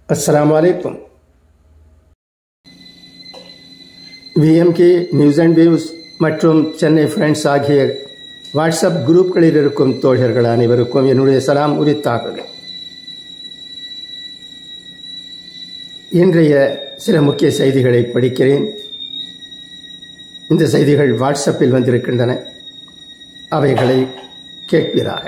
அஸ்ஸலாமு அலைக்கும் VMK news and views மற்றும் சென்னை ஃப்ரெண்ட்ஸ் ஆகிய வாட்ஸ்அப் குரூப்களில் இருக்கும் தோழர்கள் அனைவருக்கும் என்னுடைய சலாம் உரித்தார்கள் இன்றைய சில முக்கிய செய்திகளை படிக்கிறேன் இந்த செய்திகள் வாட்ஸ்அப்பில் வந்திருக்கின்றன அவைகளை கேட்பீராக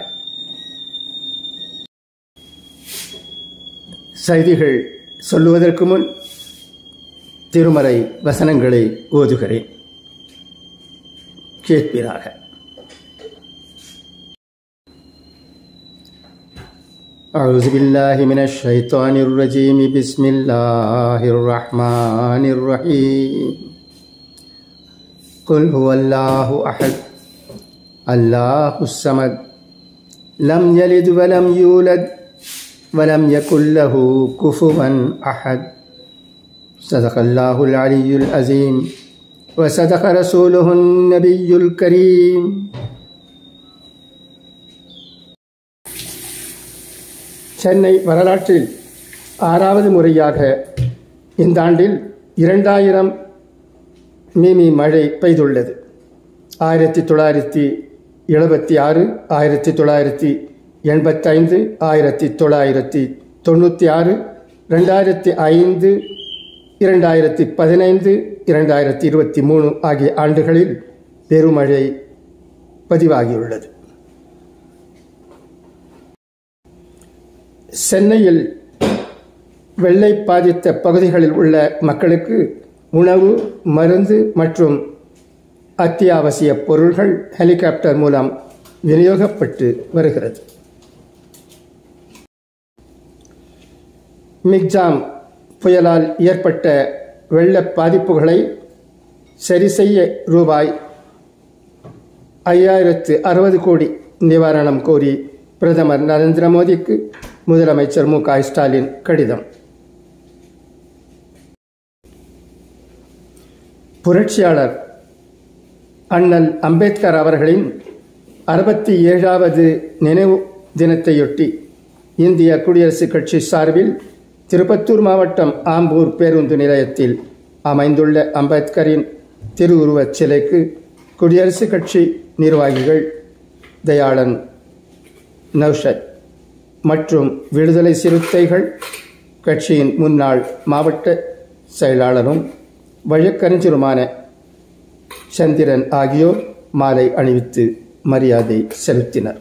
செய்திகள் சொல்லுவதற்கு முன் திருமறை வசனங்களை ஓதுகிறேன் கேட்பீராக أعوذ بالله من الشيطان الرجيم بسم الله الرحمن الرحيم قل هو الله أحد الله الصمد لم يلد ولم يولد ولم يكن له كفوا أحد صدق الله العلي العظيم وصدق رسوله النبي الكريم சென்னை வரலாற்றில் ஆறாவது முறையாக இந்த ஆண்டில் இரண்டாயிரம் மீமி மழை பெய்துள்ளது ஆயிரத்தி தொள்ளாயிரத்தி எழுபத்தி ஆறு ஆயிரத்தி தொள்ளாயிரத்தி எண்பத்தைந்து ஆயிரத்தி தொள்ளாயிரத்தி தொண்ணூற்றி ஆறு ரெண்டாயிரத்தி ஐந்து இரண்டாயிரத்தி பதினைந்து இரண்டாயிரத்தி இருபத்தி மூணு ஆகிய ஆண்டுகளில் பெருமழை பதிவாகியுள்ளது சென்னையில் வெள்ளை பாதித்த பகுதிகளில் உள்ள மக்களுக்கு உணவு மருந்து மற்றும் அத்தியாவசிய பொருள்கள் ஹெலிகாப்டர் மூலம் விநியோகப்பட்டு வருகிறது மிக்ஜாம் புயலால் ஏற்பட்ட வெள்ள பாதிப்புகளை சரி செய்ய ரூபாய் ஐயாயிரத்து அறுபது கோடி நிவாரணம் கோரி பிரதமர் நரேந்திர மோடிக்கு முதலமைச்சர் மு க ஸ்டாலின் கடிதம் புரட்சியாளர் அண்ணல் அம்பேத்கர் அவர்களின் அறுபத்தி ஏழாவது நினைவு தினத்தையொட்டி இந்திய குடியரசுக் கட்சி சார்பில் திருப்பத்தூர் மாவட்டம் ஆம்பூர் பேருந்து நிலையத்தில் அமைந்துள்ள அம்பேத்கரின் திருவுருவச் சிலைக்கு குடியரசுக் கட்சி நிர்வாகிகள் தயாளன் நௌஷத் மற்றும் விடுதலை சிறுத்தைகள் கட்சியின் முன்னாள் மாவட்ட செயலாளரும் வழக்கறிஞருமான சந்திரன் ஆகியோர் மாலை அணிவித்து மரியாதை செலுத்தினர்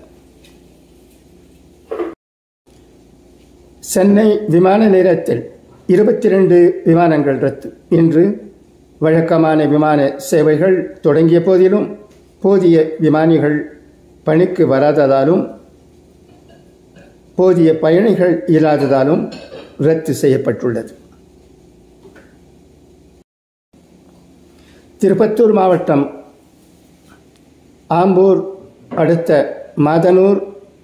சென்னை விமான நிலையத்தில் இருபத்தி ரெண்டு விமானங்கள் ரத்து இன்று வழக்கமான விமான சேவைகள் தொடங்கிய போதிலும் போதிய விமானிகள் பணிக்கு வராததாலும் போதிய பயணிகள் இல்லாததாலும் ரத்து செய்யப்பட்டுள்ளது திருப்பத்தூர் மாவட்டம் ஆம்பூர் அடுத்த மாதனூர்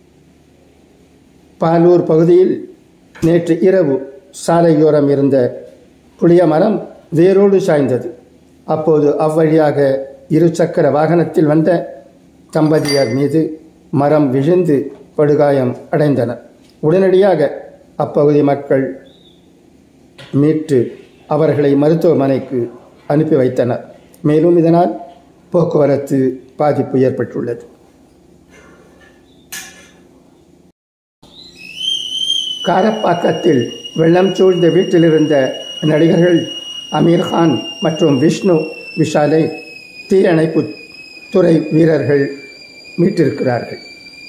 பாலூர் பகுதியில் நேற்று இரவு சாலையோரம் இருந்த புளிய மரம் வேரோடு சாய்ந்தது அப்போது அவ்வழியாக இருசக்கர வாகனத்தில் வந்த தம்பதியர் மீது மரம் விழுந்து படுகாயம் அடைந்தனர் உடனடியாக அப்பகுதி மக்கள் மீட்டு அவர்களை மருத்துவமனைக்கு அனுப்பி வைத்தனர் மேலும் இதனால் போக்குவரத்து பாதிப்பு ஏற்பட்டுள்ளது காரப்பாக்கத்தில் வெள்ளம் சூழ்ந்த வீட்டில் இருந்த நடிகர்கள் அமீர்கான் மற்றும் விஷ்ணு விஷாலை தீயணைப்பு துறை வீரர்கள் மீட்டிருக்கிறார்கள்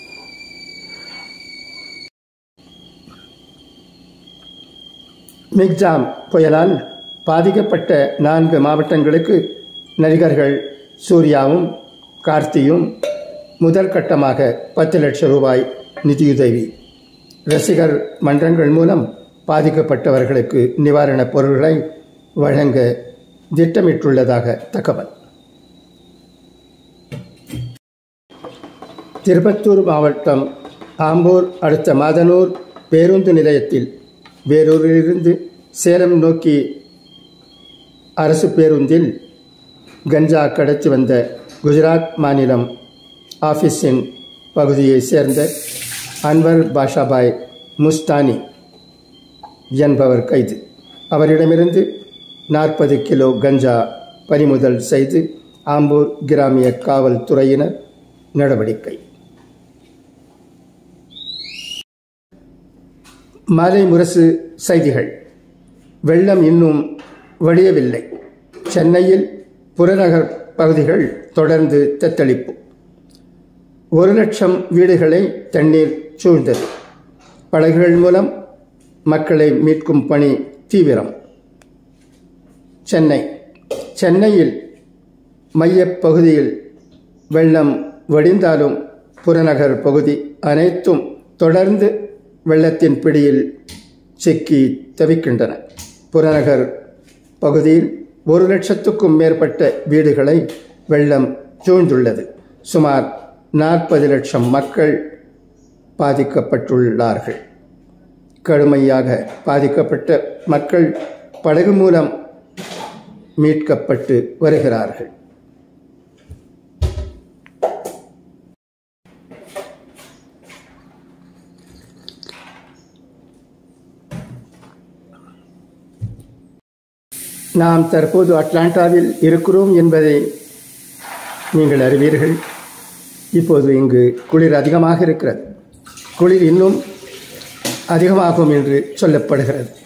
மிக்ஜாம் புயலால் பாதிக்கப்பட்ட நான்கு மாவட்டங்களுக்கு நடிகர்கள் சூர்யாவும் கார்த்தியும் முதல் கட்டமாக பத்து லட்சம் ரூபாய் நிதியுதவி ரசிகர் மன்றங்கள் மூலம் பாதிக்கப்பட்டவர்களுக்கு நிவாரணப் பொருட்களை வழங்க திட்டமிட்டுள்ளதாக தகவல் திருப்பத்தூர் மாவட்டம் ஆம்பூர் அடுத்த மாதனூர் பேருந்து நிலையத்தில் வேலூரிலிருந்து சேலம் நோக்கி அரசு பேருந்தில் கஞ்சா கடத்தி வந்த குஜராத் மாநிலம் ஆஃபீஸின் பகுதியைச் சேர்ந்த அன்வர் பாஷாபாய் முஸ்தானி என்பவர் கைது அவரிடமிருந்து நாற்பது கிலோ கஞ்சா பறிமுதல் செய்து ஆம்பூர் கிராமிய காவல்துறையினர் நடவடிக்கை மாலை முரசு செய்திகள் வெள்ளம் இன்னும் வடியவில்லை சென்னையில் புறநகர் பகுதிகள் தொடர்ந்து தத்தளிப்பு ஒரு லட்சம் வீடுகளை தண்ணீர் சூழ்ந்தது படகுகள் மூலம் மக்களை மீட்கும் பணி தீவிரம் சென்னை சென்னையில் மையப் பகுதியில் வெள்ளம் வடிந்தாலும் புறநகர் பகுதி அனைத்தும் தொடர்ந்து வெள்ளத்தின் பிடியில் சிக்கி தவிக்கின்றன புறநகர் பகுதியில் ஒரு லட்சத்துக்கும் மேற்பட்ட வீடுகளை வெள்ளம் சூழ்ந்துள்ளது சுமார் நாற்பது லட்சம் மக்கள் பாதிக்கப்பட்டுள்ளார்கள் கடுமையாக பாதிக்கப்பட்ட மக்கள் படகு மூலம் மீட்கப்பட்டு வருகிறார்கள் நாம் தற்போது அட்லாண்டாவில் இருக்கிறோம் என்பதை நீங்கள் அறிவீர்கள் இப்போது இங்கு குளிர் அதிகமாக இருக்கிறது குளிர் இன்னும் அதிகமாகும் என்று சொல்லப்படுகிறது